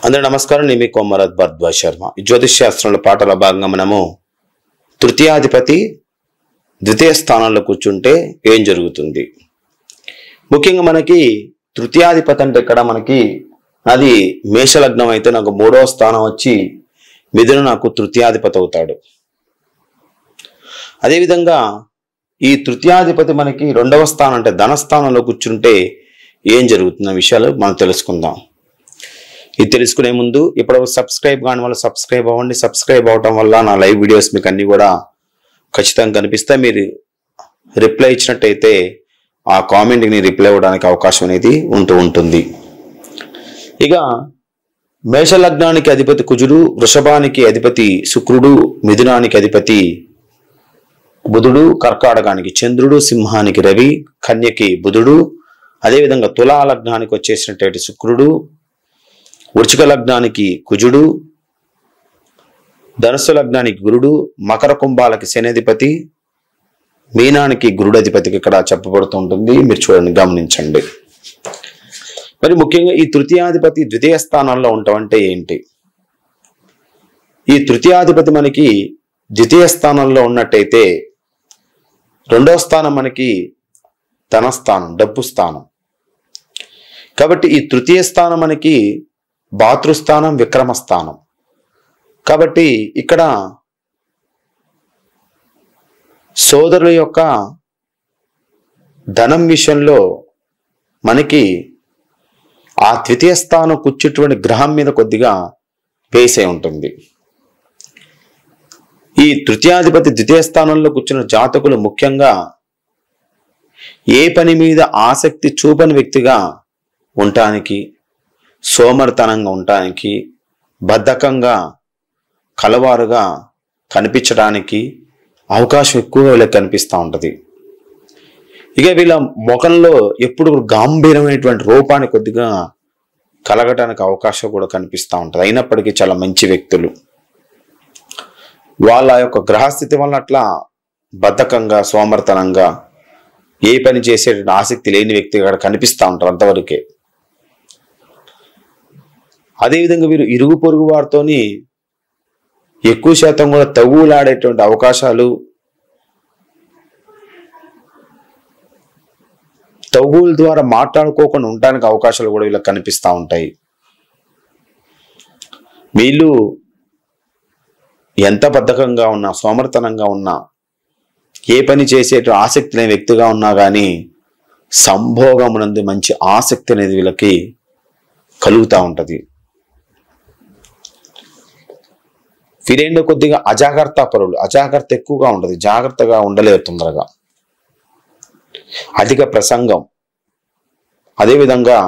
అందరూ నమస్కారం నేను మీ కొమ్మరత్ భరద్వాజ్ శర్మ ఈ జ్యోతిష్ శాస్త్రంలో పాటల భాగంగా మనము తృతీయాధిపతి ద్వితీయ స్థానంలో కూర్చుంటే ఏం జరుగుతుంది ముఖ్యంగా మనకి తృతీయాధిపతి అంటే ఇక్కడ మనకి అది మేషలగ్నం అయితే నాకు మూడవ స్థానం వచ్చి మిథున నాకు తృతీయాధిపతి అవుతాడు అదేవిధంగా ఈ తృతీయాధిపతి మనకి రెండవ స్థానం అంటే ధనస్థానంలో కూర్చుంటే ఏం జరుగుతున్న విషయాలు మనం తెలుసుకుందాం ఇది తెలుసుకునే ముందు ఇప్పుడు సబ్స్క్రైబ్ కాని వాళ్ళు సబ్స్క్రైబ్ అవ్వండి సబ్స్క్రైబ్ అవటం వల్ల నా లైవ్ వీడియోస్ మీకు అన్ని కూడా ఖచ్చితంగా కనిపిస్తాయి మీరు రిప్లై ఇచ్చినట్టయితే ఆ కామెంట్ని రిప్లై ఇవ్వడానికి అవకాశం అనేది ఉంటూ ఉంటుంది ఇక మేషలగ్నానికి అధిపతి కుజుడు వృషభానికి అధిపతి శుక్రుడు మిథునానికి అధిపతి బుధుడు కర్కాటకానికి చంద్రుడు సింహానికి రవి కన్యకి బుధుడు అదేవిధంగా తులా లగ్నానికి వచ్చేసినటువంటి శుక్రుడు వృచిక లగ్నానికి కుజుడు ధనుస్సు లగ్నానికి గురుడు మకర కుంభాలకి శనిధిపతి మీనానికి గురుడధిపతికి ఇక్కడ చెప్పబడుతూ ఉంటుంది మీరు చూడండి గమనించండి మరి ముఖ్యంగా ఈ తృతీయాధిపతి ద్వితీయ స్థానంలో ఉండటం ఏంటి ఈ తృతీయాధిపతి మనకి ద్వితీయ స్థానంలో ఉన్నట్టయితే రెండో స్థానం మనకి ధన స్థానం డబ్బు స్థానం కాబట్టి ఈ తృతీయ స్థానం మనకి భాతృస్థానం విక్రమ స్థానం కాబట్టి ఇక్కడ సోదరుల యొక్క ధనం విషయంలో మనకి ఆ ద్వితీయ స్థానం కూర్చున్నటువంటి గ్రహం మీద కొద్దిగా వేసే ఉంటుంది ఈ తృతీయాధిపతి ద్వితీయ స్థానంలో కూర్చున్న జాతకులు ముఖ్యంగా ఏ పని మీద ఆసక్తి చూపని వ్యక్తిగా ఉండటానికి సోమరితనంగా ఉండటానికి బద్ధకంగా కలవారుగా కనిపించడానికి అవకాశం ఎక్కువగా వీళ్ళకి కనిపిస్తూ ఉంటుంది ఇక వీళ్ళ ముఖంలో ఎప్పుడు గాంభీరమైనటువంటి రూపాన్ని కొద్దిగా కలగటానికి అవకాశం కూడా కనిపిస్తూ ఉంటుంది అయినప్పటికీ చాలా మంచి వ్యక్తులు వాళ్ళ యొక్క గ్రహస్థితి వల్ల అట్లా బద్ధకంగా సోమర్తనంగా ఏ పని చేసే ఆసక్తి లేని వ్యక్తి అక్కడ కనిపిస్తూ ఉంటారు అంతవరకే అదేవిధంగా వీరు ఇరుగు పొరుగు వారితోని ఎక్కువ శాతం కూడా తగులాడేటువంటి అవకాశాలు తగుల ద్వారా మాట్లాడుకోకుండా ఉండడానికి అవకాశాలు కూడా వీళ్ళకి కనిపిస్తూ ఉంటాయి వీళ్ళు ఎంత బద్ధకంగా ఉన్నా సోమర్తనంగా ఉన్నా ఏ పని చేసేట ఆసక్తి లేని వ్యక్తిగా ఉన్నా కానీ సంభోగమునందు మంచి ఆసక్తి అనేది వీళ్ళకి కలుగుతూ ఉంటుంది వీరేంటో కొద్దిగా అజాగ్రత్త పరులు అజాగ్రత్త ఎక్కువగా ఉంటుంది జాగ్రత్తగా ఉండలేరు తొందరగా అధిక ప్రసంగం అదేవిధంగా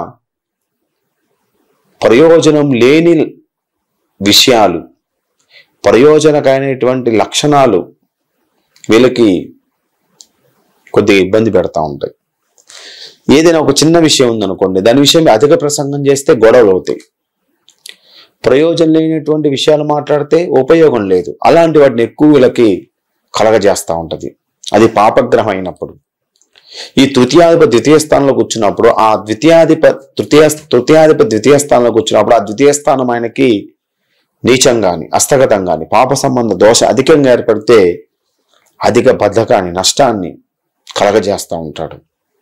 ప్రయోజనం లేని విషయాలు ప్రయోజనకైనటువంటి లక్షణాలు వీళ్ళకి కొద్దిగా ఇబ్బంది పెడతా ఉంటాయి ఏదైనా ఒక చిన్న విషయం ఉందనుకోండి దాని విషయం అధిక ప్రసంగం చేస్తే గొడవలు అవుతాయి ప్రయోజనం లేనటువంటి విషయాలు మాట్లాడితే ఉపయోగం లేదు అలాంటి వాటిని ఎక్కువ వీళ్ళకి కలగజేస్తూ ఉంటది అది పాపగ్రహం అయినప్పుడు ఈ తృతీయాధిప ద్వితీయ స్థానంలో కూర్చున్నప్పుడు ఆ ద్వితీయాధిప తృతీయ తృతీయాధిప ద్వితీయ స్థానంలో కూర్చున్నప్పుడు ఆ ద్వితీయ స్థానం ఆయనకి నీచం గాని హస్తగతం గాని పాప సంబంధ దోష అధికంగా ఏర్పడితే అధిక బద్ధకాన్ని నష్టాన్ని కలగజేస్తూ ఉంటాడు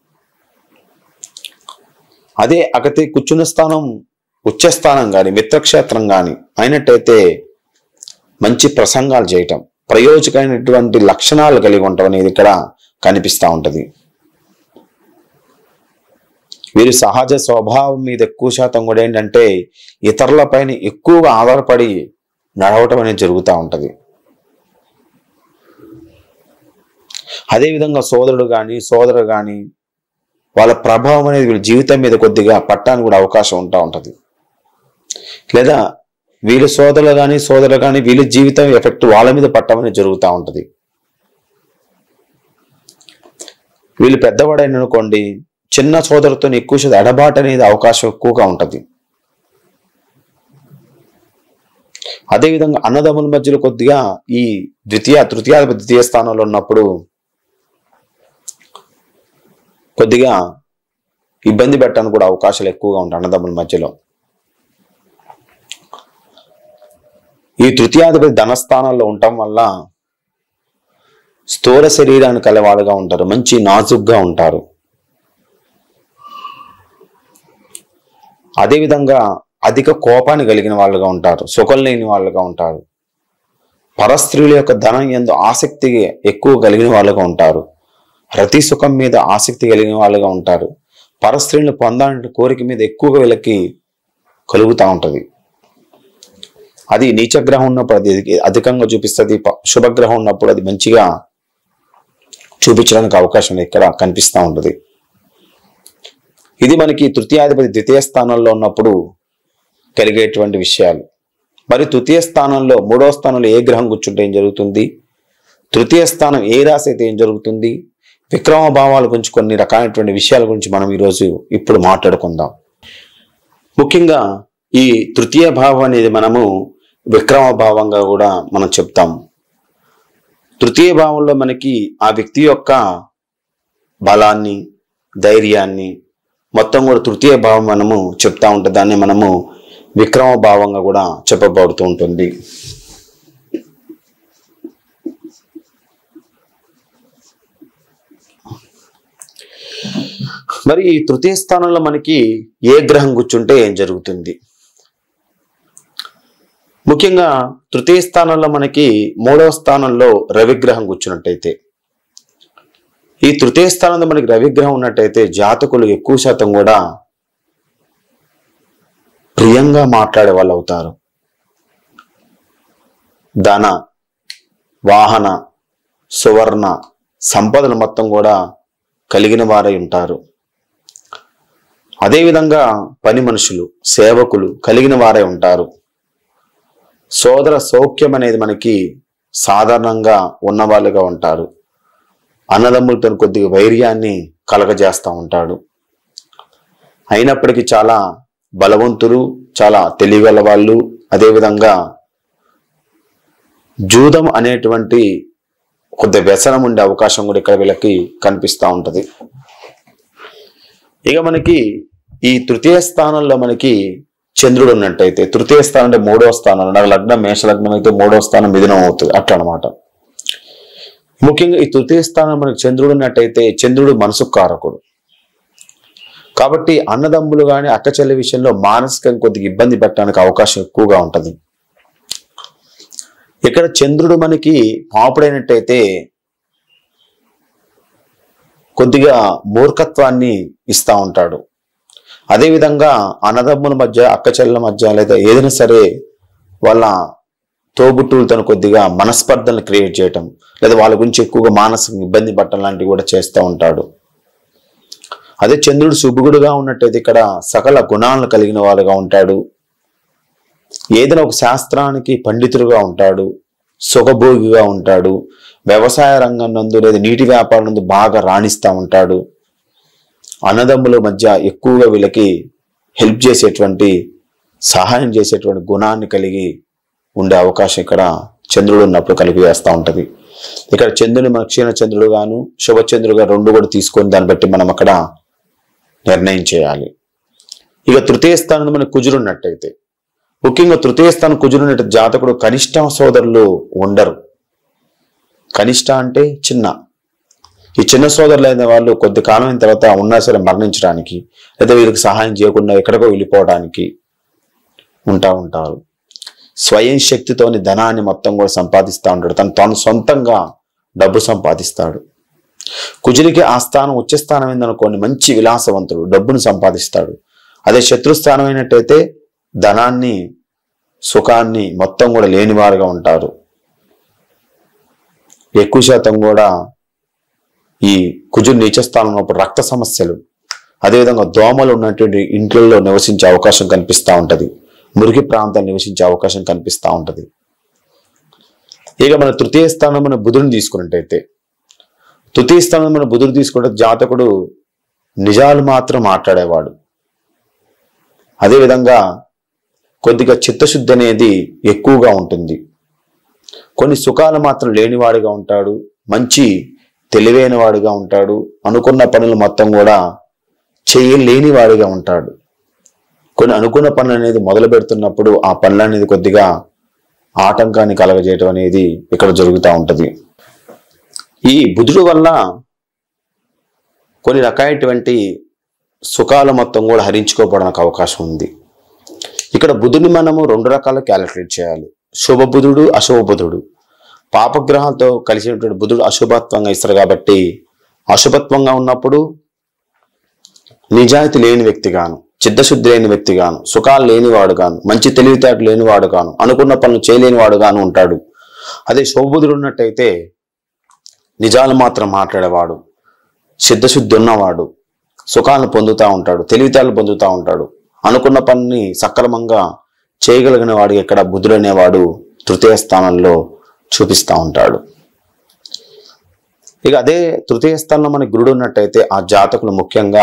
అదే అగతి కూర్చున్న స్థానం ఉచ్చస్థానం కానీ మిత్రక్షేత్రం కానీ అయినట్టయితే మంచి ప్రసంగాలు చేయటం ప్రయోజకమైనటువంటి లక్షణాలు కలిగి ఉండటం అనేది ఇక్కడ కనిపిస్తూ ఉంటది వీరి సహజ స్వభావం మీద ఎక్కువ శాతం కూడా ఏంటంటే ఇతరులపైన ఎక్కువగా ఆధారపడి నడవటం అనేది జరుగుతూ ఉంటది అదేవిధంగా సోదరుడు కానీ సోదరు కానీ వాళ్ళ ప్రభావం అనేది వీళ్ళ జీవితం మీద కొద్దిగా పట్టానికి కూడా అవకాశం ఉంటా ఉంటది లేదా వీళ్ళ సోదరులు కానీ సోదరులు కానీ వీళ్ళ జీవితం ఎఫెక్ట్ వాళ్ళ మీద పట్టడం అనేది జరుగుతూ ఉంటది వీళ్ళు పెద్దవాడైన అనుకోండి చిన్న సోదరుతో ఎక్కువ శాతం ఎడబాటు అనేది అవకాశం ఎక్కువగా ఉంటది అదేవిధంగా అన్నదమ్ముల మధ్యలో కొద్దిగా ఈ ద్వితీయ తృతీయ ద్వితీయ స్థానంలో ఉన్నప్పుడు కొద్దిగా ఇబ్బంది పెట్టడానికి కూడా అవకాశాలు ఎక్కువగా ఉంటాయి అన్నదమ్ముల మధ్యలో ఈ తృతీయాధిపతి ధనస్థానంలో ఉండటం వల్ల స్థూల శరీరాన్ని కలవాడుగా ఉంటారు మంచి నాజుగ్గా ఉంటారు అదేవిధంగా అధిక కోపాన్ని కలిగిన వాళ్ళుగా ఉంటారు సుఖం లేని వాళ్ళుగా ఉంటారు పరస్త్రీల యొక్క ధనం ఎందు ఆసక్తి ఎక్కువ కలిగిన వాళ్ళుగా ఉంటారు రతి సుఖం మీద ఆసక్తి కలిగిన వాళ్ళుగా ఉంటారు పరస్త్రీలను పొందాలంటే కోరిక మీద ఎక్కువగా వీళ్ళకి కలుగుతూ ఉంటుంది అది నీచగ్రహం ఉన్నప్పుడు అది అధికంగా చూపిస్తుంది ప- శుభగ్రహం ఉన్నప్పుడు అది మంచిగా చూపించడానికి అవకాశం ఇక్కడ కనిపిస్తూ ఉంటుంది ఇది మనకి తృతీయాధిపతి ద్వితీయ స్థానంలో ఉన్నప్పుడు కలిగేటువంటి విషయాలు మరి తృతీయ స్థానంలో మూడవ స్థానంలో ఏ గ్రహం కూర్చుంటే ఏం జరుగుతుంది తృతీయ స్థానం ఏ రాశి అయితే ఏం జరుగుతుంది విక్రమ భావాల గురించి కొన్ని రకాలైనటువంటి విషయాల గురించి మనం ఈరోజు ఇప్పుడు మాట్లాడుకుందాం ముఖ్యంగా ఈ తృతీయ భావం అనేది మనము విక్రమ భావంగా కూడా మనం చెప్తాం తృతీయ భావంలో మనకి ఆ వ్యక్తి యొక్క బలాన్ని ధైర్యాన్ని మొత్తం కూడా తృతీయ భావం మనము చెప్తా ఉంటే దాన్ని మనము విక్రమ భావంగా కూడా చెప్పబడుతూ ఉంటుంది మరి ఈ తృతీయ స్థానంలో మనకి ఏ గ్రహం కూర్చుంటే ఏం జరుగుతుంది ముఖ్యంగా తృతీయ స్థానంలో మనకి మూడవ స్థానంలో రవిగ్రహం కూర్చున్నట్టయితే ఈ తృతీయ స్థానంలో మనకి రవిగ్రహం ఉన్నట్టయితే జాతకులు ఎక్కువ శాతం కూడా ప్రియంగా మాట్లాడే వాళ్ళు అవుతారు ధన వాహన సువర్ణ సంపదలు మొత్తం కూడా కలిగిన వారై ఉంటారు అదేవిధంగా పని మనుషులు సేవకులు కలిగిన వారై ఉంటారు సోదర సౌఖ్యం అనేది మనకి సాధారణంగా ఉన్నవాళ్ళుగా ఉంటారు అన్నదమ్ములతో కొద్దిగా వైర్యాన్ని కలగజేస్తూ ఉంటాడు అయినప్పటికీ చాలా బలవంతులు చాలా తెలివిగల వాళ్ళు అదేవిధంగా జూదం అనేటువంటి కొద్ది వ్యసనం ఉండే అవకాశం కూడా ఇక్కడ వీళ్ళకి కనిపిస్తూ ఉంటది ఇక మనకి ఈ తృతీయ స్థానంలో మనకి చంద్రుడు ఉన్నట్టయితే తృతీయ స్థానం అంటే మూడవ స్థానం నాకు లగ్నం మేష లగ్నం అయితే మూడవ స్థానం మిథునం అవుతుంది అట్లా అనమాట ముఖ్యంగా ఈ తృతీయ స్థానం మనకి చంద్రుడు ఉన్నట్టయితే చంద్రుడు మనసు కారకుడు కాబట్టి అన్నదమ్ములు కానీ అక్క చెల్లి విషయంలో మానసికంగా కొద్దిగా ఇబ్బంది పెట్టడానికి అవకాశం ఎక్కువగా ఉంటది ఇక్కడ చంద్రుడు మనకి పాపుడైనట్టయితే కొద్దిగా మూర్ఖత్వాన్ని ఇస్తా ఉంటాడు అదేవిధంగా అన్నదమ్ముల మధ్య అక్క చెల్లెల మధ్య లేదా ఏదైనా సరే వాళ్ళ తోబుట్టులతో కొద్దిగా మనస్పర్ధలను క్రియేట్ చేయటం లేదా వాళ్ళ గురించి ఎక్కువగా మానసిక ఇబ్బంది పట్టడం లాంటివి కూడా చేస్తూ ఉంటాడు అదే చంద్రుడు శుభుగుడుగా ఉన్నట్టయితే ఇక్కడ సకల గుణాలను కలిగిన వాడుగా ఉంటాడు ఏదైనా ఒక శాస్త్రానికి పండితుడుగా ఉంటాడు సుఖభోగిగా ఉంటాడు వ్యవసాయ రంగం నందు లేదా నీటి వ్యాపారం నందు బాగా రాణిస్తూ ఉంటాడు అన్నదమ్ముల మధ్య ఎక్కువగా వీళ్ళకి హెల్ప్ చేసేటువంటి సహాయం చేసేటువంటి గుణాన్ని కలిగి ఉండే అవకాశం ఇక్కడ చంద్రుడు ఉన్నప్పుడు కలిగి వేస్తూ ఉంటది ఇక్కడ చంద్రుని మన క్షీణ చంద్రుడు గాను శుభచంద్రుడుగా రెండు కూడా తీసుకొని దాన్ని బట్టి మనం అక్కడ నిర్ణయం చేయాలి ఇక తృతీయ స్థానంలో మనకు కుజుడు ఉన్నట్టయితే ముఖ్యంగా తృతీయ స్థానం కుజుడున్నట్టు జాతకుడు కనిష్ట సోదరులు ఉండరు కనిష్ట అంటే చిన్న ఈ చిన్న సోదరులు అయిన వాళ్ళు కొద్ది కాలం అయిన తర్వాత ఉన్నా సరే మరణించడానికి లేదా వీళ్ళకి సహాయం చేయకుండా ఎక్కడికో వెళ్ళిపోవడానికి ఉంటా ఉంటారు స్వయం శక్తితోని ధనాన్ని మొత్తం కూడా సంపాదిస్తూ ఉంటాడు తను తాను సొంతంగా డబ్బు సంపాదిస్తాడు కుజునికి ఆ స్థానం ఉచ్చ స్థానం ఏందనుకోండి మంచి విలాసవంతుడు డబ్బును సంపాదిస్తాడు అదే శత్రుస్థానం అయినట్టయితే ధనాన్ని సుఖాన్ని మొత్తం కూడా లేనివారుగా ఉంటారు ఎక్కువ శాతం కూడా ఈ కుజుడు నీచ స్థానంలో ఉన్నప్పుడు రక్త సమస్యలు అదేవిధంగా దోమలు ఉన్నటువంటి ఇంట్లలో నివసించే అవకాశం కనిపిస్తూ ఉంటది మురికి ప్రాంతాలు నివసించే అవకాశం కనిపిస్తూ ఉంటది ఇక మన తృతీయ స్థానం మన బుధుని తీసుకున్నట్టయితే తృతీయ స్థానం మన బుధుడు తీసుకుంటే జాతకుడు నిజాలు మాత్రం మాట్లాడేవాడు అదేవిధంగా కొద్దిగా చిత్తశుద్ధి అనేది ఎక్కువగా ఉంటుంది కొన్ని సుఖాలు మాత్రం లేనివాడిగా ఉంటాడు మంచి తెలివైన వాడిగా ఉంటాడు అనుకున్న పనులు మొత్తం కూడా చేయలేని వాడిగా ఉంటాడు కొన్ని అనుకున్న పనులు అనేది మొదలు పెడుతున్నప్పుడు ఆ పనులు అనేది కొద్దిగా ఆటంకాన్ని కలగజేయటం అనేది ఇక్కడ జరుగుతూ ఉంటది ఈ బుధుడు వల్ల కొన్ని రకాలైనటువంటి సుఖాలు మొత్తం కూడా హరించుకోవడానికి అవకాశం ఉంది ఇక్కడ బుధుని మనము రెండు రకాల క్యాలిక్యులేట్ చేయాలి శుభ బుధుడు అశుభ బుధుడు పాపగ్రహాలతో కలిసినటువంటి బుధుడు అశుభత్వంగా ఇస్తారు కాబట్టి అశుభత్వంగా ఉన్నప్పుడు నిజాయితీ లేని వ్యక్తిగాను చిత్తశుద్ధి లేని వ్యక్తిగాను సుఖాలు లేనివాడు గాను మంచి తెలివితేటలు లేనివాడు గాను అనుకున్న పనులు చేయలేనివాడు గాను ఉంటాడు అదే శుభబుధుడు ఉన్నట్టయితే నిజాలు మాత్రం మాట్లాడేవాడు సిద్ధశుద్ధి ఉన్నవాడు సుఖాలను పొందుతూ ఉంటాడు తెలివితేటలు పొందుతూ ఉంటాడు అనుకున్న పనిని సక్రమంగా చేయగలిగిన వాడు ఇక్కడ బుద్ధుడు అనేవాడు తృతీయ స్థానంలో చూపిస్తూ ఉంటాడు ఇక అదే తృతీయ స్థానంలో మనకి గురుడు ఉన్నట్టయితే ఆ జాతకులు ముఖ్యంగా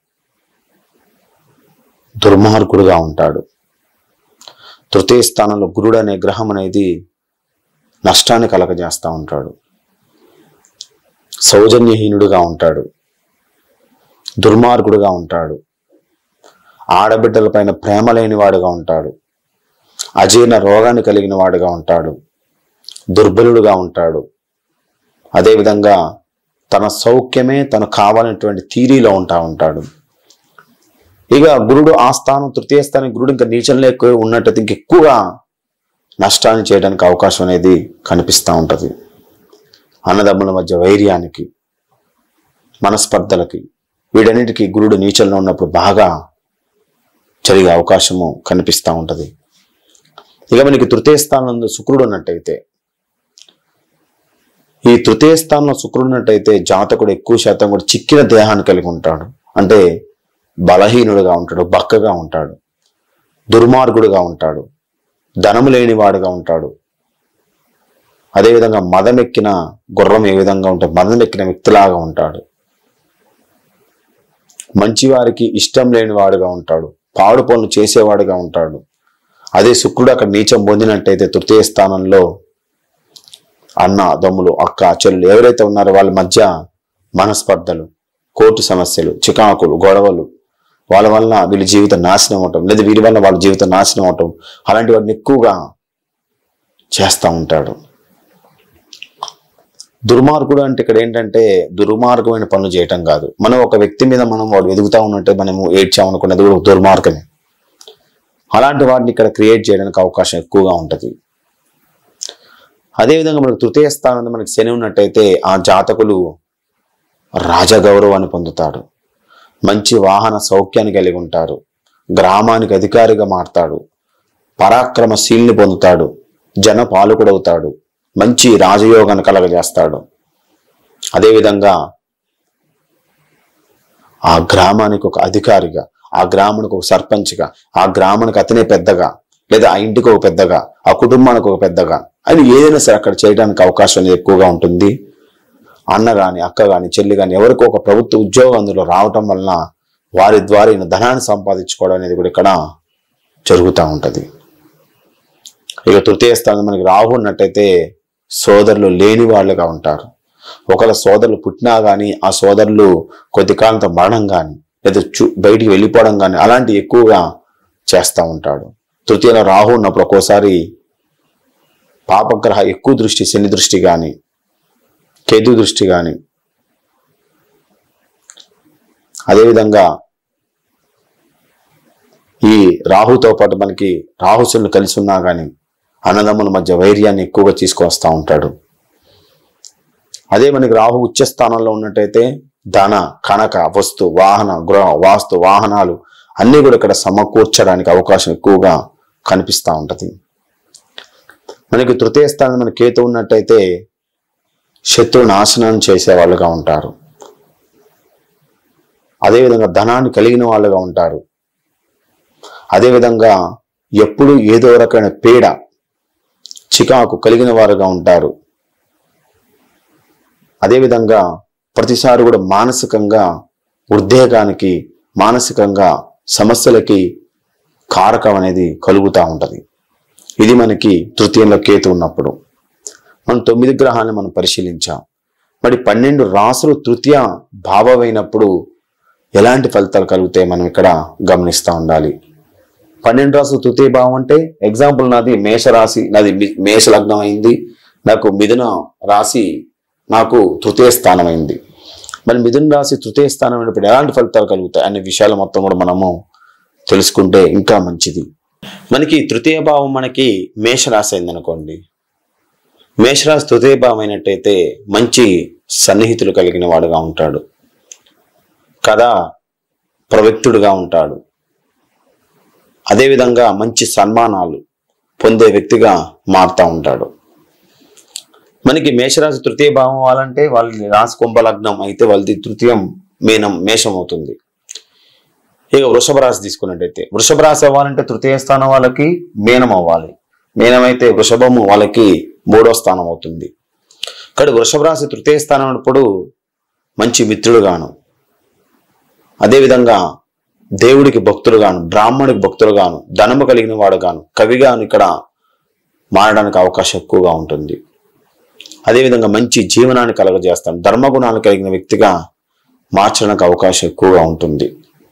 దుర్మార్గుడుగా ఉంటాడు తృతీయ స్థానంలో గురుడు అనే గ్రహం అనేది నష్టాన్ని కలగజేస్తూ ఉంటాడు సౌజన్యహీనుడుగా ఉంటాడు దుర్మార్గుడుగా ఉంటాడు ఆడబిడ్డల పైన ప్రేమ లేని వాడుగా ఉంటాడు అజీర్ణ రోగాన్ని కలిగిన వాడుగా ఉంటాడు దుర్బలుడుగా ఉంటాడు అదేవిధంగా తన సౌఖ్యమే తను కావాలనేటువంటి థీరీలో ఉంటా ఉంటాడు ఇక గురుడు ఆ స్థానం తృతీయ స్థానం గురుడు ఇంకా నీచంలో ఎక్కువ ఉన్నట్టయితే ఇంక ఎక్కువగా నష్టాన్ని చేయడానికి అవకాశం అనేది కనిపిస్తూ ఉంటుంది అన్నదమ్ముల మధ్య వైర్యానికి మనస్పర్ధలకి వీటన్నిటికీ గురుడు నీచంలో ఉన్నప్పుడు బాగా జరిగే అవకాశము కనిపిస్తూ ఉంటుంది ఇక మనకి తృతీయ స్థానంలో శుక్రుడు ఉన్నట్టయితే ఈ తృతీయ స్థానంలో శుక్రుడు ఉన్నట్టయితే జాతకుడు ఎక్కువ శాతం కూడా చిక్కిన దేహాన్ని కలిగి ఉంటాడు అంటే బలహీనుడుగా ఉంటాడు బక్కగా ఉంటాడు దుర్మార్గుడుగా ఉంటాడు ధనము లేనివాడుగా ఉంటాడు అదేవిధంగా మదమెక్కిన గుర్రం ఏ విధంగా ఉంటే మదమెక్కిన వ్యక్తిలాగా ఉంటాడు మంచివారికి ఇష్టం లేని వాడుగా ఉంటాడు పాడు పనులు చేసేవాడుగా ఉంటాడు అదే శుక్రుడు అక్కడ నీచం పొందినట్టయితే తృతీయ స్థానంలో అన్న దమ్ములు అక్క చెల్లు ఎవరైతే ఉన్నారో వాళ్ళ మధ్య మనస్పర్ధలు కోర్టు సమస్యలు చికాకులు గొడవలు వాళ్ళ వల్ల వీళ్ళ జీవితం నాశనం అవటం లేదా వీరి వల్ల వాళ్ళ జీవితం నాశనం అవటం అలాంటి వాటిని ఎక్కువగా చేస్తూ ఉంటాడు దుర్మార్గుడు అంటే ఇక్కడ ఏంటంటే దుర్మార్గమైన పనులు చేయటం కాదు మనం ఒక వ్యక్తి మీద మనం వాడు ఎదుగుతా ఉన్నట్టే మనము ఏడ్చామనుకున్నది కూడా ఒక దుర్మార్గమే అలాంటి వాటిని ఇక్కడ క్రియేట్ చేయడానికి అవకాశం ఎక్కువగా ఉంటుంది అదేవిధంగా మనకు తృతీయ స్థానంలో మనకి శని ఉన్నట్టయితే ఆ జాతకులు రాజగౌరవాన్ని పొందుతాడు మంచి వాహన సౌఖ్యాన్ని కలిగి ఉంటారు గ్రామానికి అధికారిగా మారతాడు పరాక్రమశీల్ని పొందుతాడు జన పాలకుడవుతాడు మంచి రాజయోగాన్ని కలగజేస్తాడు అదేవిధంగా ఆ గ్రామానికి ఒక అధికారిగా ఆ గ్రామానికి ఒక సర్పంచ్గా ఆ గ్రామానికి అతనే పెద్దగా లేదా ఆ ఇంటికి ఒక పెద్దగా ఆ కుటుంబానికి ఒక పెద్దగా అని ఏదైనా సరే అక్కడ చేయడానికి అవకాశం అనేది ఎక్కువగా ఉంటుంది అన్న గాని అక్క గాని చెల్లి గాని ఎవరికో ఒక ప్రభుత్వ ఉద్యోగం అందులో రావటం వలన వారి ద్వారా ఈయన ధనాన్ని సంపాదించుకోవడం అనేది కూడా ఇక్కడ జరుగుతూ ఉంటది ఇక తృతీయ స్థానం మనకి రాహు ఉన్నట్టయితే సోదరులు లేని వాళ్ళుగా ఉంటారు ఒకళ్ళ సోదరులు పుట్టినా గాని ఆ సోదరులు కొద్ది కాలంతో మరణం గాని లేదా చు బయటికి వెళ్ళిపోవడం గాని అలాంటి ఎక్కువగా చేస్తూ ఉంటాడు తృతీయలో రాహు ఉన్నప్పుడు ఒక్కోసారి పాపగ్రహ ఎక్కువ దృష్టి శని దృష్టి గాని కేతు దృష్టి గాని అదేవిధంగా ఈ రాహుతో పాటు మనకి రాహుసులు కలిసి ఉన్నా గాని అన్నదమ్ముల మధ్య వైర్యాన్ని ఎక్కువగా తీసుకొస్తా ఉంటాడు అదే మనకి రాహు ఉచ్చ స్థానంలో ఉన్నట్టయితే ధన కనక వస్తు వాహన గృహ వాస్తు వాహనాలు అన్ని కూడా ఇక్కడ సమకూర్చడానికి అవకాశం ఎక్కువగా కనిపిస్తూ ఉంటది మనకి తృతీయ స్థానం మన కేతు ఉన్నట్టయితే శత్రు నాశనం చేసే వాళ్ళుగా ఉంటారు అదేవిధంగా ధనాన్ని కలిగిన వాళ్ళుగా ఉంటారు అదేవిధంగా ఎప్పుడు ఏదో రకమైన పీడ చికాకు కలిగిన వారుగా ఉంటారు అదేవిధంగా ప్రతిసారి కూడా మానసికంగా ఉద్వేగానికి మానసికంగా సమస్యలకి కారకం అనేది కలుగుతూ ఉంటది ఇది మనకి తృతీయంలో కేతు ఉన్నప్పుడు మనం తొమ్మిది గ్రహాలను మనం పరిశీలించాం మరి పన్నెండు రాసులు తృతీయ భావమైనప్పుడు ఎలాంటి ఫలితాలు కలుగుతాయి మనం ఇక్కడ గమనిస్తూ ఉండాలి పన్నెండు రాసు తృతీయ భావం అంటే ఎగ్జాంపుల్ నాది మేష రాశి నాది మి- మేష లగ్నం అయింది నాకు మిథున రాశి నాకు తృతీయ స్థానం అయింది మరి మిథున రాశి తృతీయ స్థానం అయినప్పుడు ఎలాంటి ఫలితాలు కలుగుతాయి అనే విషయాలు మొత్తం కూడా మనము తెలుసుకుంటే ఇంకా మంచిది మనకి తృతీయ భావం మనకి మేషరాశి అయింది అనుకోండి మేషరాశి తృతీయ భావం అయినట్టయితే మంచి సన్నిహితులు కలిగిన వాడుగా ఉంటాడు కదా ప్రవ్యక్తుడుగా ఉంటాడు అదేవిధంగా మంచి సన్మానాలు పొందే వ్యక్తిగా మారుతూ ఉంటాడు మనకి మేషరాశి తృతీయ భావం వాళ్ళంటే వాళ్ళ రాశి కుంభలగ్నం అయితే వాళ్ళది తృతీయం మీనం మేషం అవుతుంది ఇక వృషభ రాశి తీసుకున్నట్టయితే వృషభ రాశి అవ్వాలంటే తృతీయ స్థానం వాళ్ళకి మీనం అవ్వాలి మీనం అయితే వృషభము వాళ్ళకి మూడో స్థానం అవుతుంది ఇక్కడ వృషభ రాశి తృతీయ స్థానం అన్నప్పుడు మంచి మిత్రుడుగాను అదేవిధంగా దేవుడికి భక్తుడుగాను బ్రాహ్మణికి భక్తుడుగాను ధనము కలిగిన వాడుగాను కవిగాను ఇక్కడ మారడానికి అవకాశం ఎక్కువగా ఉంటుంది అదేవిధంగా మంచి జీవనాన్ని కలగజేస్తాను ధర్మగుణాలు కలిగిన వ్యక్తిగా మార్చడానికి అవకాశం ఎక్కువగా ఉంటుంది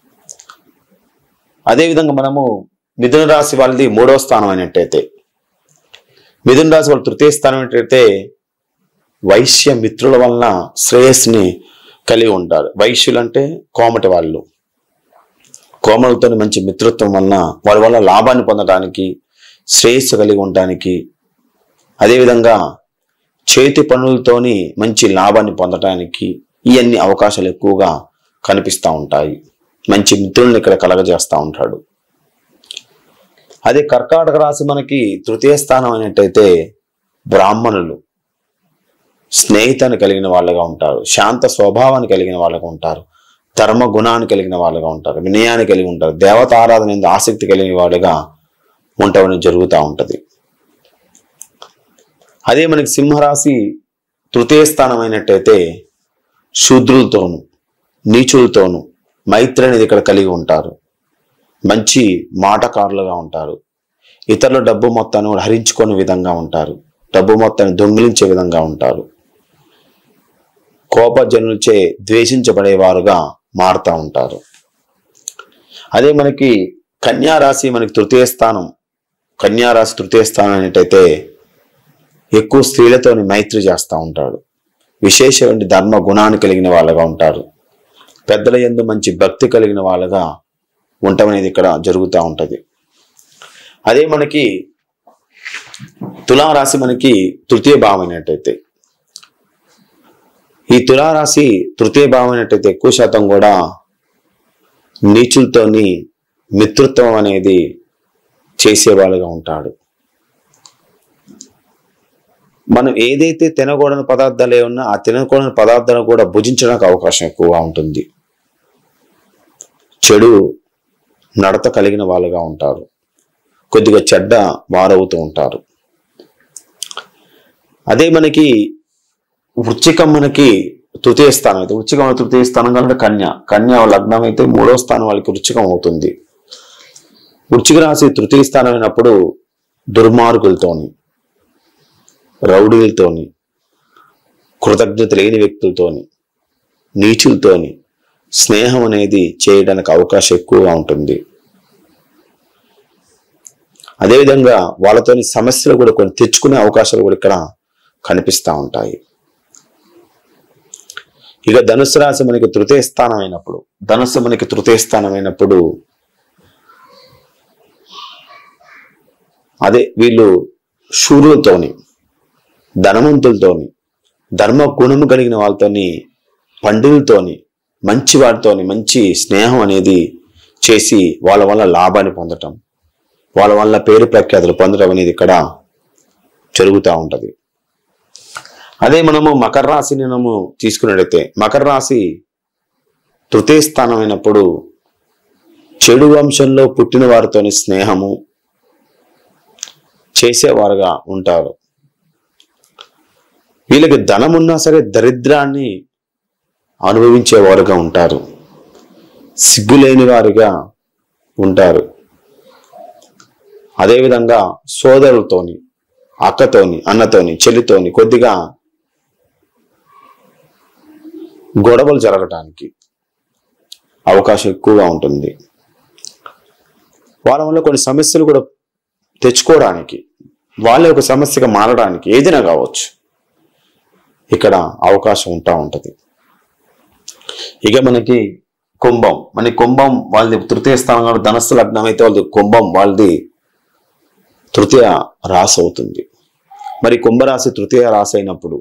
అదేవిధంగా మనము మిథున రాశి వాళ్ళది మూడవ స్థానం అయినట్టయితే మిథున రాశి వాళ్ళు తృతీయ స్థానం అయినట్టయితే వైశ్య మిత్రుల వలన శ్రేయస్సుని కలిగి ఉంటారు వైశ్యులు అంటే కోమటి వాళ్ళు కోమలతో మంచి మిత్రత్వం వలన వాళ్ళ వల్ల లాభాన్ని పొందడానికి శ్రేయస్సు కలిగి ఉండడానికి అదేవిధంగా చేతి పనులతోని మంచి లాభాన్ని పొందడానికి ఇవన్నీ అవకాశాలు ఎక్కువగా కనిపిస్తూ ఉంటాయి మంచి మిత్రుల్ని ఇక్కడ కలగజేస్తూ ఉంటాడు అదే కర్కాటక రాశి మనకి తృతీయ స్థానం అయినట్టయితే బ్రాహ్మణులు స్నేహితాన్ని కలిగిన వాళ్ళగా ఉంటారు శాంత స్వభావాన్ని కలిగిన వాళ్ళగా ఉంటారు ధర్మ గుణాన్ని కలిగిన వాళ్ళగా ఉంటారు వినయాన్ని కలిగి ఉంటారు దేవత ఆరాధన ఎందు ఆసక్తి కలిగిన వాళ్ళుగా ఉండవని జరుగుతూ ఉంటది అదే మనకి సింహరాశి తృతీయ స్థానం అయినట్టయితే శూద్రులతోను నీచులతోను మైత్రి అనేది ఇక్కడ కలిగి ఉంటారు మంచి మాటకారులుగా ఉంటారు ఇతరుల డబ్బు మొత్తాన్ని కూడా హరించుకునే విధంగా ఉంటారు డబ్బు మొత్తాన్ని దొంగిలించే విధంగా ఉంటారు కోపజనులచే ద్వేషించబడేవారుగా మారుతూ ఉంటారు అదే మనకి కన్యా రాశి మనకి తృతీయ స్థానం కన్యా రాశి తృతీయ స్థానం అనేటైతే ఎక్కువ స్త్రీలతోని మైత్రి చేస్తూ ఉంటాడు విశేషమైన ధర్మ గుణాన్ని కలిగిన వాళ్ళగా ఉంటారు పెద్దల యందు మంచి భక్తి కలిగిన వాళ్ళగా ఉండటం అనేది ఇక్కడ జరుగుతూ ఉంటది అదే మనకి తులారాశి మనకి తృతీయ భావం అయినట్టయితే ఈ తులారాశి తృతీయ భావం అయినట్టయితే ఎక్కువ శాతం కూడా నీచులతోని మిత్రత్వం అనేది చేసేవాళ్ళుగా ఉంటాడు మనం ఏదైతే తినకూడని పదార్థాలు ఏమన్నా ఆ తినకూడని పదార్థాలను కూడా భుజించడానికి అవకాశం ఎక్కువగా ఉంటుంది చెడు నడత కలిగిన వాళ్ళుగా ఉంటారు కొద్దిగా చెడ్డ వారవుతూ ఉంటారు అదే మనకి వృచ్చికం మనకి తృతీయ స్థానం అయితే వృచ్చికం తృతీయ స్థానం కనుక కన్య కన్య లగ్నం అయితే మూడో స్థానం వాళ్ళకి వృచ్చికం అవుతుంది వృచ్చిక రాశి తృతీయ స్థానం అయినప్పుడు దుర్మార్గులతోని రౌడీలతోని కృతజ్ఞత లేని వ్యక్తులతోని నీచులతోని స్నేహం అనేది చేయడానికి అవకాశం ఎక్కువగా ఉంటుంది అదేవిధంగా వాళ్ళతోని సమస్యలు కూడా కొన్ని తెచ్చుకునే అవకాశాలు కూడా ఇక్కడ కనిపిస్తూ ఉంటాయి ఇక ధనుసు రాశి మనకి తృతీయ స్థానం అయినప్పుడు ధనుసు మనకి తృతీయ స్థానం అయినప్పుడు అదే వీళ్ళు శూరులతోని ధనవంతులతోని ధర్మ గుణము కలిగిన వాళ్ళతోని పండితులతోని మంచి వాటితోని మంచి స్నేహం అనేది చేసి వాళ్ళ వల్ల లాభాన్ని పొందటం వాళ్ళ వల్ల పేరు ప్రఖ్యాతులు పొందడం అనేది ఇక్కడ జరుగుతూ ఉంటది అదే మనము మకర రాశిని మనము తీసుకున్నట్టయితే మకర రాశి తృతీయ స్థానం అయినప్పుడు చెడు వంశంలో పుట్టిన వారితోని స్నేహము చేసేవారుగా ఉంటారు వీళ్ళకి ధనం ఉన్నా సరే దరిద్రాన్ని అనుభవించేవారుగా ఉంటారు సిగ్గులేని వారిగా ఉంటారు అదేవిధంగా సోదరులతోని అక్కతోని అన్నతోని చెల్లితోని కొద్దిగా గొడవలు జరగటానికి అవకాశం ఎక్కువగా ఉంటుంది వాళ్ళ వల్ల కొన్ని సమస్యలు కూడా తెచ్చుకోవడానికి వాళ్ళే ఒక సమస్యగా మారడానికి ఏదైనా కావచ్చు ఇక్కడ అవకాశం ఉంటా ఉంటది ఇక మనకి కుంభం మన కుంభం వాళ్ళది తృతీయ స్థానం కాబట్టి ధనస్సు లగ్నం అయితే వాళ్ళది కుంభం వాళ్ళది తృతీయ రాశి అవుతుంది మరి కుంభరాశి తృతీయ రాశి అయినప్పుడు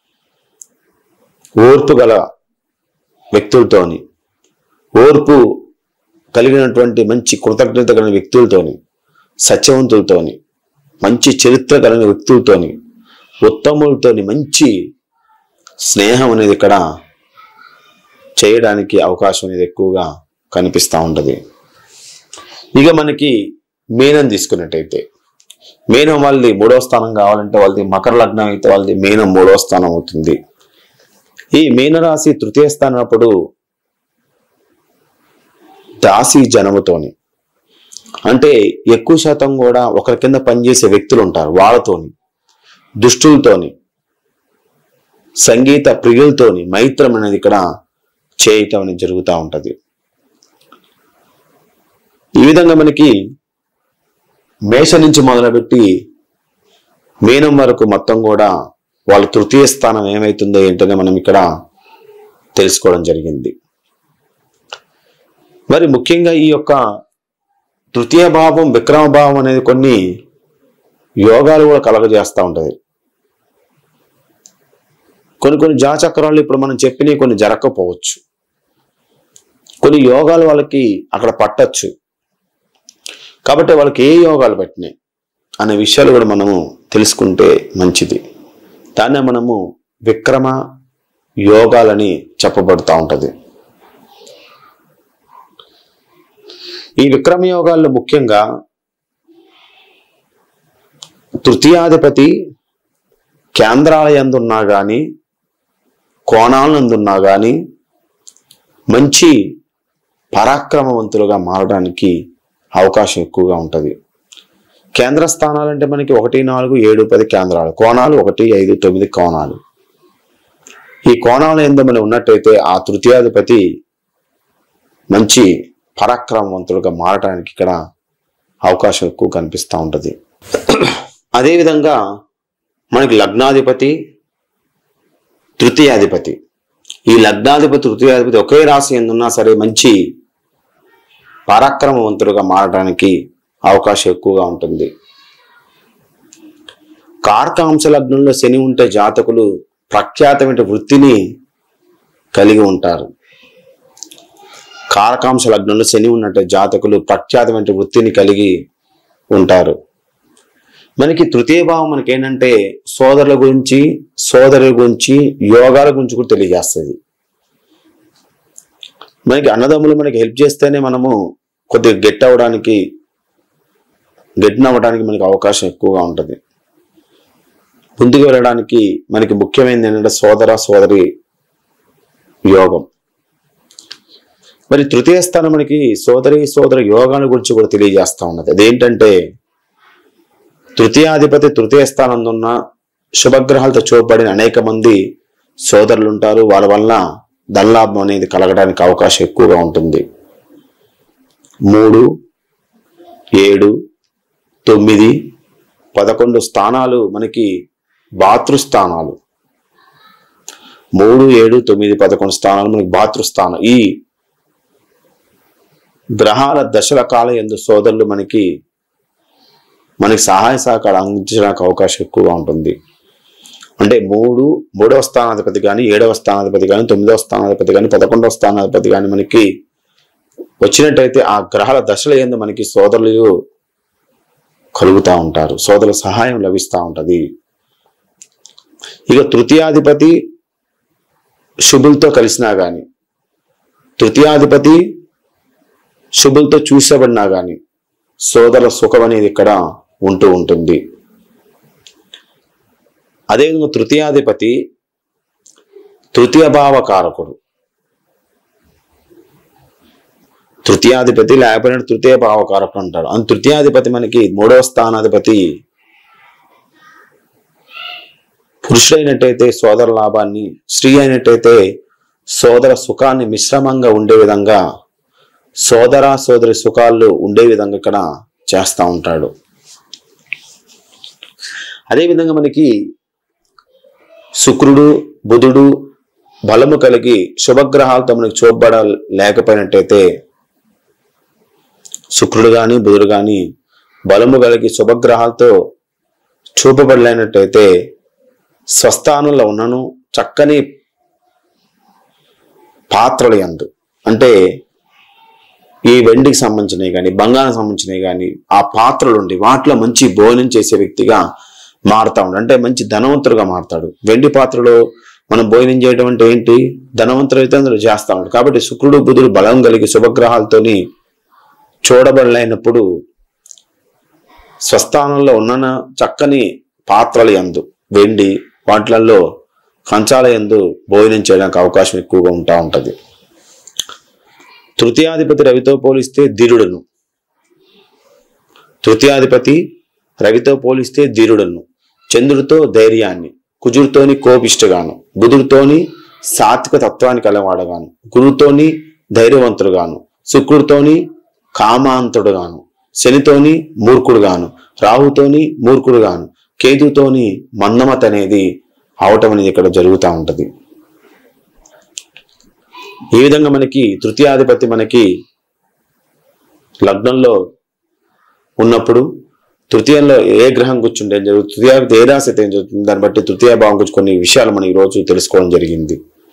ఓర్పు గల వ్యక్తులతోని ఓర్పు కలిగినటువంటి మంచి కృతజ్ఞత కలిగిన వ్యక్తులతోని సత్యవంతులతోని మంచి చరిత్ర కలిగిన వ్యక్తులతోని ఉత్తములతోని మంచి స్నేహం అనేది ఇక్కడ చేయడానికి అవకాశం అనేది ఎక్కువగా కనిపిస్తూ ఉంటుంది ఇక మనకి మీనం తీసుకున్నట్టయితే మీనం వాళ్ళది మూడవ స్థానం కావాలంటే వాళ్ళది మకర లగ్నం అయితే వాళ్ళది మీనం మూడవ స్థానం అవుతుంది ఈ మీనరాశి తృతీయ స్థానం అప్పుడు దాసి జనముతోని అంటే ఎక్కువ శాతం కూడా ఒకరి కింద పనిచేసే వ్యక్తులు ఉంటారు వాళ్ళతోని దుష్టులతోని సంగీత ప్రియులతోని మైత్రం అనేది ఇక్కడ చేయటం అనేది జరుగుతూ ఉంటది ఈ విధంగా మనకి మేష నుంచి మొదలుపెట్టి మీనం వరకు మొత్తం కూడా వాళ్ళ తృతీయ స్థానం ఏమైతుందో ఏంటనే మనం ఇక్కడ తెలుసుకోవడం జరిగింది మరి ముఖ్యంగా ఈ యొక్క తృతీయ భావం విక్రమ భావం అనేది కొన్ని యోగాలు కూడా కలగజేస్తూ ఉంటది కొన్ని కొన్ని జాచక్రాలు ఇప్పుడు మనం చెప్పినవి కొన్ని జరగకపోవచ్చు కొన్ని యోగాలు వాళ్ళకి అక్కడ పట్టచ్చు కాబట్టి వాళ్ళకి ఏ యోగాలు పట్టినాయి అనే విషయాలు కూడా మనము తెలుసుకుంటే మంచిది దాన్నే మనము విక్రమ యోగాలని చెప్పబడుతూ ఉంటది ఈ విక్రమ యోగాల్లో ముఖ్యంగా తృతీయాధిపతి కేంద్రాల ఎందున్నా కానీ కోణాల నందున్నా కానీ మంచి పరాక్రమవంతులుగా మారడానికి అవకాశం ఎక్కువగా ఉంటుంది కేంద్ర స్థానాలు అంటే మనకి ఒకటి నాలుగు ఏడు పది కేంద్రాలు కోణాలు ఒకటి ఐదు తొమ్మిది కోణాలు ఈ కోణాలు ఎందు మనం ఉన్నట్టయితే ఆ తృతీయాధిపతి మంచి పరాక్రమవంతులుగా మారడానికి ఇక్కడ అవకాశం ఎక్కువ కనిపిస్తూ ఉంటుంది అదేవిధంగా మనకి లగ్నాధిపతి తృతీయాధిపతి ఈ లగ్నాధిపతి తృతీయాధిపతి ఒకే రాశి ఎందున్నా సరే మంచి పరాక్రమవంతులుగా మారడానికి అవకాశం ఎక్కువగా ఉంటుంది కార్కాంశ లగ్నంలో శని ఉంటే జాతకులు ప్రఖ్యాతమైన వృత్తిని కలిగి ఉంటారు కారకాంశ లగ్నంలో శని ఉన్నట్టే జాతకులు ప్రఖ్యాతమైన వృత్తిని కలిగి ఉంటారు మనకి తృతీయ భావం మనకి ఏంటంటే సోదరుల గురించి సోదరుల గురించి యోగాల గురించి కూడా తెలియజేస్తుంది మనకి అన్నదమ్ములు మనకి హెల్ప్ చేస్తేనే మనము కొద్దిగా గెట్ అవ్వడానికి గెట్టిన అవ్వడానికి మనకి అవకాశం ఎక్కువగా ఉంటుంది ముందుకు వెళ్ళడానికి మనకి ముఖ్యమైనది ఏంటంటే సోదర సోదరి యోగం మరి తృతీయ స్థానం మనకి సోదరి సోదర యోగాల గురించి కూడా తెలియజేస్తా ఉన్నది అదేంటంటే తృతీయాధిపతి తృతీయ స్థానం ఉన్న శుభగ్రహాలతో చూపబడిన అనేక మంది సోదరులు ఉంటారు వాళ్ళ వల్ల ధనలాభం అనేది కలగడానికి అవకాశం ఎక్కువగా ఉంటుంది మూడు ఏడు తొమ్మిది పదకొండు స్థానాలు మనకి భాతృస్థానాలు మూడు ఏడు తొమ్మిది పదకొండు స్థానాలు మనకి భాతృస్థానం ఈ గ్రహాల దశల కాల ఎందు సోదరులు మనకి మనకి సహాయ సహకారం అందించడానికి అవకాశం ఎక్కువగా ఉంటుంది అంటే మూడు మూడవ స్థానాధిపతి కానీ ఏడవ స్థానాధిపతి కానీ తొమ్మిదవ స్థానాధిపతి కానీ పదకొండవ స్థానాధిపతి కానీ మనకి వచ్చినట్టయితే ఆ గ్రహాల దశల ఎందు మనకి సోదరులు కలుగుతూ ఉంటారు సోదరుల సహాయం లభిస్తూ ఉంటది ఇక తృతీయాధిపతి శుభులతో కలిసినా గాని తృతీయాధిపతి శుభులతో చూసబడినా గాని సోదర సుఖం అనేది ఇక్కడ ఉంటూ ఉంటుంది అదేవిధంగా తృతీయాధిపతి తృతీయ భావకారకుడు తృతీయాధిపతి లేకపోయినా తృతీయ భావకారకుడు అంటాడు అందు తృతీయాధిపతి మనకి మూడవ స్థానాధిపతి పురుషుడైనట్టయితే సోదర లాభాన్ని స్త్రీ అయినట్టయితే సోదర సుఖాన్ని మిశ్రమంగా ఉండే విధంగా సోదర సోదరి సుఖాలు ఉండే విధంగా ఇక్కడ చేస్తూ ఉంటాడు అదేవిధంగా మనకి శుక్రుడు బుధుడు బలము కలిగి శుభగ్రహాలతో మనకి చూపబడ లేకపోయినట్టయితే శుక్రుడు కానీ బుధుడు కానీ బలము కలిగి శుభగ్రహాలతో చూపబడలేనట్టయితే స్వస్థానంలో ఉన్నను చక్కని పాత్రలు ఎందు అంటే ఈ వెండికి సంబంధించినవి కానీ బంగారం సంబంధించినవి కానీ ఆ పాత్రలు ఉండి వాటిలో మంచి భోజనం చేసే వ్యక్తిగా మారుతా ఉంటాడు అంటే మంచి ధనవంతుడుగా మారుతాడు వెండి పాత్రలో మనం భోజనం చేయడం అంటే ఏంటి ధనవంతుడు అయితే అందులో చేస్తా ఉంటాడు కాబట్టి శుక్రుడు బుధుడు బలం కలిగి శుభగ్రహాలతోని చూడబడలేనప్పుడు స్వస్థానంలో ఉన్న చక్కని పాత్రల యందు వెండి వాటిలలో కంచాల యందు భోజనం చేయడానికి అవకాశం ఎక్కువగా ఉంటా ఉంటది తృతీయాధిపతి రవితో పోలిస్తే ధీరుడును తృతీయాధిపతి రవితో పోలిస్తే ధీరుడును చంద్రుడితో ధైర్యాన్ని కుజుడితోని కోపిష్టగాను బుధుడితోని సాత్విక తత్వానికి అలవాడగాను గురువుతోని ధైర్యవంతుడుగాను శుక్రుడితోని కామాంతుడుగాను శనితోని మూర్ఖుడుగాను రాహుతోని మూర్ఖుడుగాను కేతుతోని మందమత అనేది అవటం అనేది ఇక్కడ జరుగుతూ ఉంటది ఈ విధంగా మనకి తృతీయాధిపతి మనకి లగ్నంలో ఉన్నప్పుడు తృతీయంలో ఏ గ్రహం కూర్చుంటే ఏం జరుగుతుంది తృతీయాధిపతి ఏ రాశి అయితే ఏం జరుగుతుంది దాన్ని బట్టి తృతీయ భావం గురించి కొన్ని విషయాలు మనం ఈ రోజు తెలుసుకోవడం జరిగింది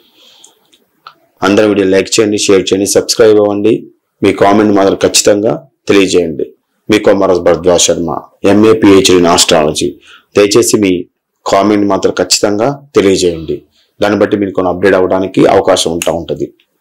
అందరూ వీడియో లైక్ చేయండి షేర్ చేయండి సబ్స్క్రైబ్ అవ్వండి మీ కామెంట్ మాత్రం ఖచ్చితంగా తెలియజేయండి మీ కొమరస్ Bharadwaj Sharma MA PhD in astrology దయచేసి మీ కామెంట్ మాత్రం ఖచ్చితంగా తెలియజేయండి దాన్ని బట్టి మీకు కొన్ని అప్డేట్ అవ్వడానికి అవకాశం ఉంటా ఉంటుంది